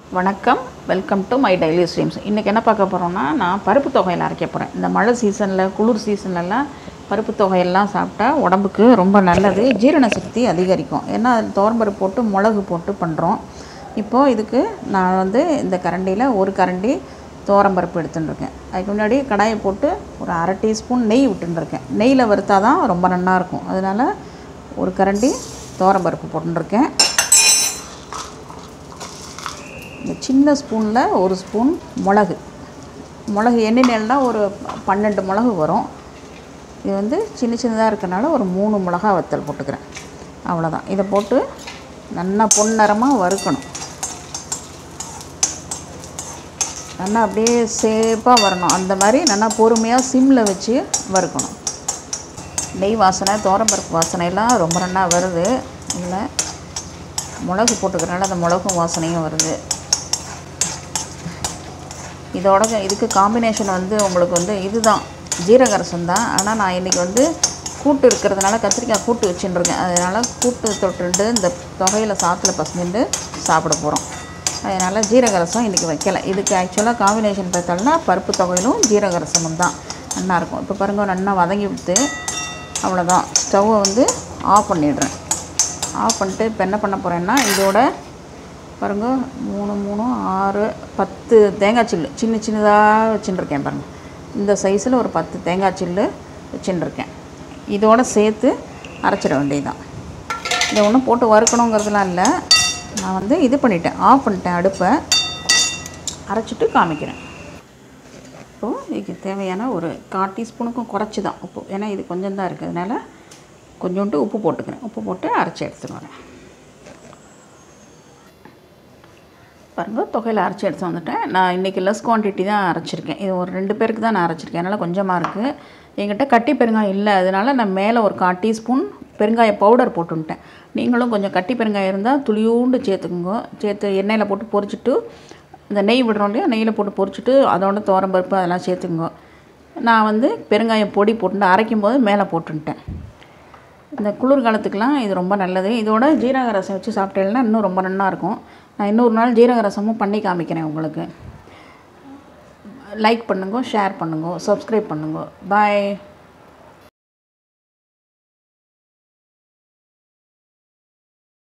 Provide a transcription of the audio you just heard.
வணக்கம் welcome to my daily streams இன்றைக்கி என்ன பார்க்க போகிறோம்னா நான் பருப்பு தொகையில் அரைக்க போகிறேன் இந்த மழை சீசனில் குளிர் சீசன்லலாம் பருப்பு தொகையெல்லாம் சாப்பிட்டா உடம்புக்கு ரொம்ப நல்லது ஜீரண சக்தி அதிகரிக்கும் ஏன்னா அதில் துவரம்பருப்பு போட்டு மிளகு போட்டு பண்ணுறோம் இப்போது இதுக்கு நான் வந்து இந்த கரண்டியில் ஒரு கரண்டி துவரம்பருப்பு எடுத்துன்னு இருக்கேன் அதுக்கு முன்னாடி கடாயை போட்டு ஒரு அரை டீஸ்பூன் நெய் விட்டுன்னு இருக்கேன் நெய்யில் வறுத்தா தான் ரொம்ப நல்லா இருக்கும் அதனால் ஒரு கரண்டி துவரம்பருப்பு போட்டுருக்கேன் இந்த சின்ன ஸ்பூனில் ஒரு ஸ்பூன் மிளகு மிளகு எண்ணெய்னா ஒரு பன்னெண்டு மிளகு வரும் இது வந்து சின்ன சின்னதாக இருக்கறனால ஒரு மூணு மிளகா வத்தல் போட்டுக்கிறேன் அவ்வளோதான் இதை போட்டு நல்லா பொன்னிறமாக வறுக்கணும் நல்லா அப்படியே சேப்பாக வரணும் அந்த மாதிரி நல்லா பொறுமையாக சிம்மில் வச்சு வறுக்கணும் நெய் வாசனை தோரம்பருப்பு வாசனையெல்லாம் ரொம்ப நல்லா வருது இல்லை மிளகு போட்டுக்கிறனால அந்த மிளகும் வாசனையும் வருது இதோட இதுக்கு காம்பினேஷன் வந்து உங்களுக்கு வந்து இதுதான் ஜீரக ரசம் தான் ஆனால் நான் இன்றைக்கி வந்து கூட்டு இருக்கிறதுனால கத்திரிக்காய் கூட்டு வச்சுட்டுருக்கேன் அதனால் கூட்டு தொட்டுண்டு இந்த தொகையில் சாத்தில் பசங்கிட்டு சாப்பிட போகிறோம் அதனால் ஜீரக ரசம் இன்றைக்கி வைக்கலை இதுக்கு ஆக்சுவலாக காம்பினேஷன் பார்த்தோம்னா பருப்பு தொகையிலும் ஜீரக ரசமும் தான் நல்லாயிருக்கும் இப்போ பாருங்க நல்லா வதங்கி விட்டு அவ்வளோதான் ஸ்டவ்வை வந்து ஆஃப் பண்ணிடுறேன் ஆஃப் பண்ணிட்டு இப்போ என்ன பண்ண போகிறேன்னா இதோட பாருங்க மூணு மூணு ஆறு பத்து தேங்காய் சில்லு சின்ன சின்னதாக வச்சுட்டுருக்கேன் பாருங்கள் இந்த சைஸில் ஒரு பத்து தேங்காய் சில்லு வச்சுட்டுருக்கேன் இதோட சேர்த்து அரைச்சிட வேண்டியதுதான் இதை ஒன்றும் போட்டு வறுக்கணுங்கிறதுலாம் இல்லை நான் வந்து இது பண்ணிட்டேன் ஆஃப் பண்ணிட்டேன் அடுப்பை அரைச்சிட்டு காமிக்கிறேன் இப்போது இதுக்கு தேவையான ஒரு கால் டீஸ்பூனுக்கும் குறைச்சி தான் உப்பு ஏன்னா இது கொஞ்சம் தான் இருக்குது அதனால் கொஞ்சோண்டு உப்பு போட்டுக்கிறேன் உப்பு போட்டு அரைச்சி எடுத்துன்னு வரேன் பாருங்கள் தொகையில் அரைச்சி எடுத்து வந்துட்டேன் நான் இன்றைக்கி லெஸ் குவான்டிட்டி தான் அரைச்சிருக்கேன் இது ஒரு ரெண்டு பேருக்கு தான் நான் அரைச்சிருக்கேன் அதனால் கொஞ்சமாக இருக்குது என்கிட்ட கட்டி பெருங்காயம் இல்லை அதனால் நான் மேலே ஒரு கால் டீஸ்பூன் பெருங்காய பவுடர் போட்டுன்ட்டேன் நீங்களும் கொஞ்சம் கட்டி பெருங்காயம் இருந்தால் துளியூண்டு சேர்த்துக்குங்க சேர்த்து எண்ணெயில் போட்டு பொரிச்சிட்டு இந்த நெய் விடுறோம் இல்லையா நெய்யில் போட்டு பொரிச்சிட்டு அதோட துவரம்பருப்பு அதெல்லாம் சேர்த்துக்குங்க நான் வந்து பெருங்காயம் பொடி போட்டு அரைக்கும் போது மேலே போட்டுன்ட்டேன் இந்த குளிர்காலத்துக்கெலாம் இது ரொம்ப நல்லது இதோட ஜீரக ரசம் வச்சு சாப்பிட்டேன்னா இன்னும் ரொம்ப நல்லா இருக்கும் நான் இன்னொரு நாள் ஜீரக ரசமும் பண்ணி காமிக்கிறேன் உங்களுக்கு லைக் பண்ணுங்க ஷேர் பண்ணுங்க சப்ஸ்கிரைப் பண்ணுங்க பாய்